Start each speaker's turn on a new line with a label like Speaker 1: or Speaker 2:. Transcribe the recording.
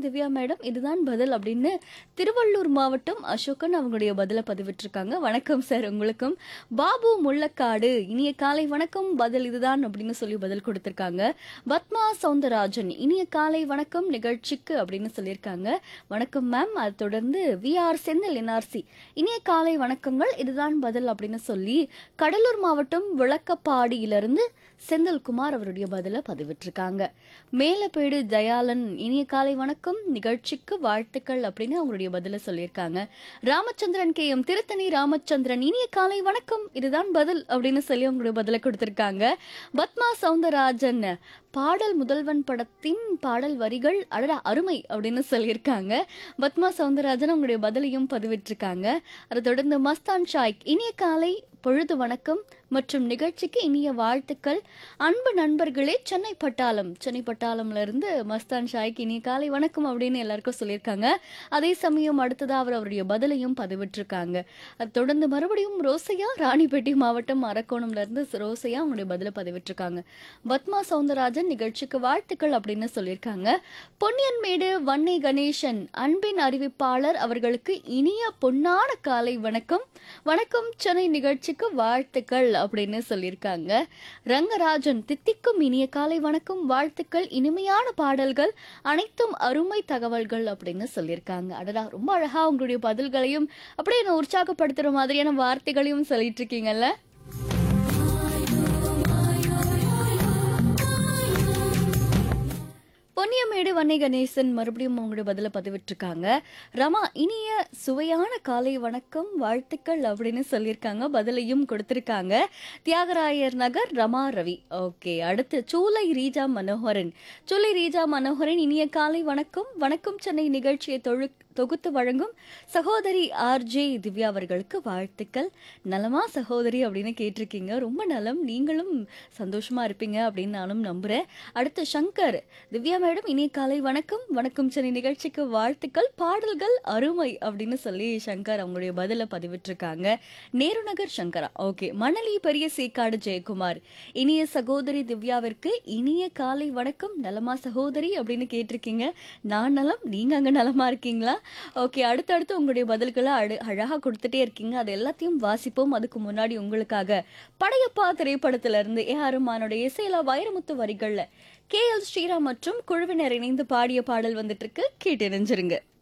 Speaker 1: Divya madam இதுதான் பதில் அப்படின்னு திருவள்ளூர் மாவட்டம் அசோகன் அவங்களுடைய பதிலை பதிவிட்டிருக்காங்க வணக்கம் சார் உங்களுக்கும் பாபு முள்ளக்காடு இனிய காலை வணக்கம் பதில் இதுதான் அப்படின்னு சொல்லி பதில் கொடுத்திருக்காங்க பத்மா சவுந்தரராஜன் இனிய காலை வணக்கம் நிகழ்ச்சிக்கு அப்படின்னு சொல்லியிருக்காங்க வணக்கம் மேம் அது தொடர்ந்து வி ஆர் செந்தில் என்ஆர்சி இனிய காலை வணக்கங்கள் இதுதான் பதில் அப்படின்னு சொல்லி கடலூர் மாவட்டம் விளக்கப்பாடியிலிருந்து செந்தில்குமார் அவருடைய பதிலை பதிவிட்டிருக்காங்க மேலப்பேடு தயாளன் இனிய காலை வணக்கம் நிகழ்ச்சிக்கு வாழ்த்துக்கள் அப்படின்னு அவங்களுடைய பதிலை சொல்லியிருக்காங்க ராமச்சந்திரன் கே எம் திருத்தணி ராமச்சந்திரன் இனிய காலை வணக்கம் இதுதான் பதில் அப்படின்னு சொல்லி அவங்களுடைய பதிலை கொடுத்திருக்காங்க பத்மா சவுந்தரராஜன் பாடல் முதல்வன் படத்தின் பாடல் வரிகள் அடடா அருமை அப்படின்னு சொல்லியிருக்காங்க பத்மா சவுந்தரராஜன் அவங்களுடைய பதிலையும் பதிவிட்டிருக்காங்க அதை தொடர்ந்து மஸ்தான் ஷாய்க் இனிய காலை பொழுது வணக்கம் மற்றும் நிகழ்ச்சிக்கு இனிய வாழ்த்துக்கள் அன்பு நண்பர்களே சென்னை பட்டாளம் சென்னை பட்டாளம்ல இருந்து மஸ்தான் ஷாய்க்கு இனிய காலை வணக்கம் அப்படின்னு எல்லாருக்கும் சொல்லியிருக்காங்க அதே சமயம் அடுத்ததா அவர் அவருடைய பதிலையும் பதிவிட்டிருக்காங்க அது தொடர்ந்து மறுபடியும் ரோசையா ராணிப்பேட்டை மாவட்டம் அரக்கோணம்ல இருந்து ரோசையா அவங்களுடைய பதிலை பதிவிட்டிருக்காங்க பத்மா சவுந்தரராஜன் நிகழ்ச்சிக்கு வாழ்த்துக்கள் அப்படின்னு சொல்லியிருக்காங்க பொன்னியன்மேடு வன்னி கணேசன் அன்பின் அறிவிப்பாளர் அவர்களுக்கு இனிய பொன்னான காலை வணக்கம் வணக்கம் சென்னை நிகழ்ச்சிக்கு வாழ்த்துக்கள் அப்படின்னு சொல்லியிருக்காங்க ரங்கராஜன் தித்திக்கும் இனிய காலை வணக்கம் வாழ்த்துக்கள் இனிமையான பாடல்கள் அனைத்தும் அருமை தகவல்கள் அப்படின்னு சொல்லியிருக்காங்க அடடா ரொம்ப அழகா உங்களுடைய பதில்களையும் அப்படியே என்ன உற்சாகப்படுத்துற மாதிரியான வார்த்தைகளையும் சொல்லிட்டு இருக்கீங்கல்ல பொன்னியமேடு வன்னை கணேசன் மறுபடியும் அவங்களுடைய பதில பதிவிட்டிருக்காங்க ரமா இனிய சுவையான காலை வணக்கம் வாழ்த்துக்கள் அப்படின்னு சொல்லியிருக்காங்க பதிலையும் கொடுத்திருக்காங்க தியாகராயர் நகர் ரமா ரவி ஓகே அடுத்து சூலை ரீஜா மனோகரன் சூலை ரீஜா மனோகரன் இனிய காலை வணக்கம் வணக்கம் சென்னை நிகழ்ச்சியை தொழு தொகுத்து வழங்கும் சகோதரி ஆர்ஜே திவ்யா அவர்களுக்கு வாழ்த்துக்கள் நலமா சகோதரி அப்படின்னு கேட்டிருக்கீங்க ரொம்ப நலம் நீங்களும் சந்தோஷமா இருப்பீங்க அப்படின்னு நானும் நம்புறேன் அடுத்து சங்கர் திவ்யா மேடம் இனிய காலை வணக்கம் வணக்கம் சென்னை நிகழ்ச்சிக்கு வாழ்த்துக்கள் பாடல்கள் அருமை அப்படின்னு சொல்லி சங்கர் அவங்களுடைய பதில பதிவிட்டிருக்காங்க நேரு நகர் சங்கரா ஓகே மணலி பெரிய சேக்காடு ஜெயக்குமார் இனிய சகோதரி திவ்யாவிற்கு இனிய காலை வணக்கம் நலமா சகோதரி அப்படின்னு கேட்டிருக்கீங்க நான் நலம் நீங்க அங்க நலமா இருக்கீங்களா ஓகே அடுத்தடுத்து உங்களுடைய பதில்களை அழ அழகா கொடுத்துட்டே இருக்கீங்க அது எல்லாத்தையும் வாசிப்போம் அதுக்கு முன்னாடி உங்களுக்காக படையப்பா திரைப்படத்துல இருந்து ஏ அருமானுடைய இசையில வைரமுத்து வரிகள்ல கே எல் ஸ்ரீராம் மற்றும் குழுவினர் இணைந்து பாடிய பாடல் வந்துட்டு இருக்கு கேட்டு நெஞ்சிருங்க